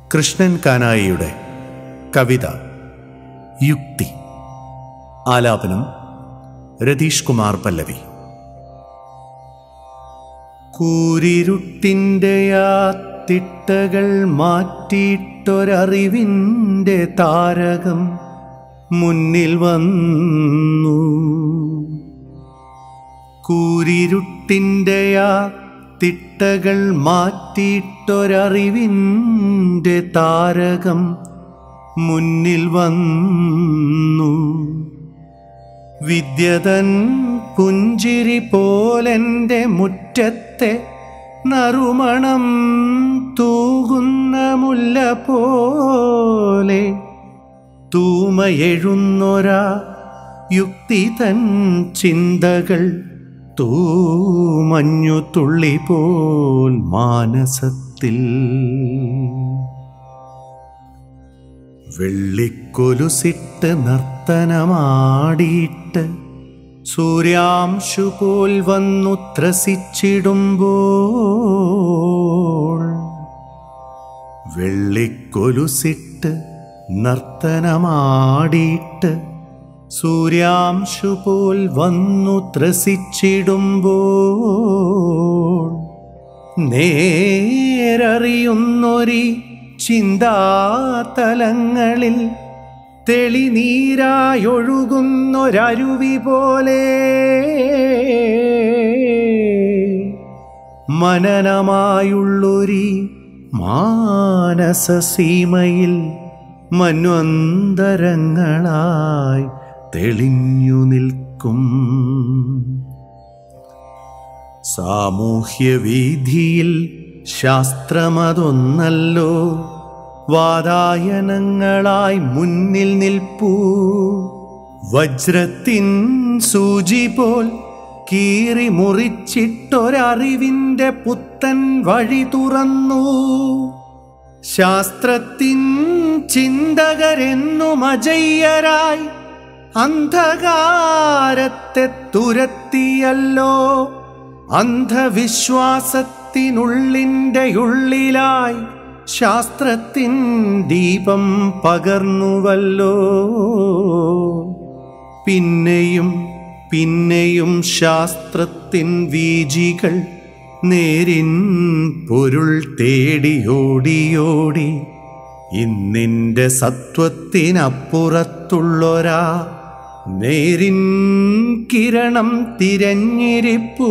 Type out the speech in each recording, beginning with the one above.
കൃഷ്ണൻ കാനായിയുടെ കവിത യുക്തി ആലാപനം രതീഷ് കുമാർ പല്ലവി കൂരിരുട്ടിൻ്റെ ആ തിട്ടകൾ മാറ്റിയിട്ടൊരറിവിൻ്റെ താരകം മുന്നിൽ വന്നു കൂരിരുട്ടിൻ്റെ ആ തിട്ടകൾ മാറ്റിയിട്ടൊരറിവിൻ്റെ താരകം മുന്നിൽ വന്നു വിദ്യതൻ പുഞ്ചിരി പോലെൻ്റെ മുറ്റത്തെ നറുമണം തൂകുന്ന മുല്ല പോലെ തൂമയെഴുന്നൊരാ യുക്തി തൻ ചിന്തകൾ തൂമഞ്ഞു തുള്ളി പോൽ മാനസത്തിൽ വെള്ളിക്കൊലുസിട്ട് നർത്തനമാടിയിട്ട് സൂര്യാംശു പോൽ വന്നു ത്രസിച്ചിടുമ്പോൾ വെള്ളിക്കൊലുസിട്ട് നർത്തനമാടിയിട്ട് സൂര്യാംശു പോൽ വന്നു ത്രസിച്ചിടുമ്പോൾ നേരറിയുന്നൊരി ചിന്താതലങ്ങളിൽ തെളിനീരായൊഴുകുന്നൊരരുവി പോലെ മനനമായുള്ളൊരി മാനസസീമയിൽ മന്വന്തരങ്ങളായി തെളിഞ്ഞു നിൽക്കും സാമൂഹ്യവീതിയിൽ ശാസ്ത്രമതൊന്നല്ലോ വാതായനങ്ങളായി മുന്നിൽ നിൽപ്പൂ വജ്രത്തിൻ സൂചി പോൽ കീറി മുറിച്ചിട്ടൊരറിവിൻ്റെ പുത്തൻ വഴി തുറന്നു ശാസ്ത്രത്തിൻ ചിന്തകരെന്നും അജയ്യരായി അന്ധകാരത്തെ തുരത്തിയല്ലോ അന്ധവിശ്വാസത്തിനുള്ളിൻ്റെ ഉള്ളിലായി ശാസ്ത്രത്തിൻ ദീപം പകർന്നുവല്ലോ പിന്നെയും പിന്നെയും ശാസ്ത്രത്തിൻ വീജികൾ നേരിൻ പൊരുൾ തേടിയോടിയോടി ഇന്നിൻ്റെ സത്വത്തിനപ്പുറത്തുള്ളൊരാ നേരിൻ കിരണം തിരഞ്ഞിരിപ്പൂ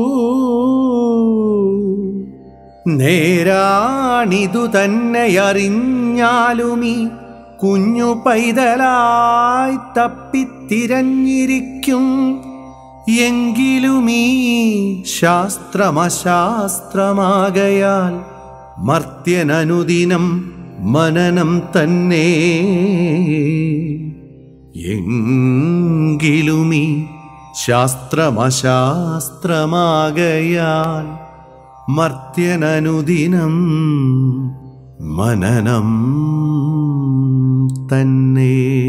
നേരാണിതു തന്നെ അറിഞ്ഞാലുമീ കുഞ്ഞു പൈതലായി തപ്പിത്തിരഞ്ഞിരിക്കും എങ്കിലുമീ ശാസ്ത്രമശാസ്ത്രമാകയാൽ മർത്യനനുദിനം മനനം തന്നെ എങ്കിലുമീ ശാസ്ത്രമശാസ്ത്രമാകയാൽ മർത്യനനുദിനം മനനം തന്നെ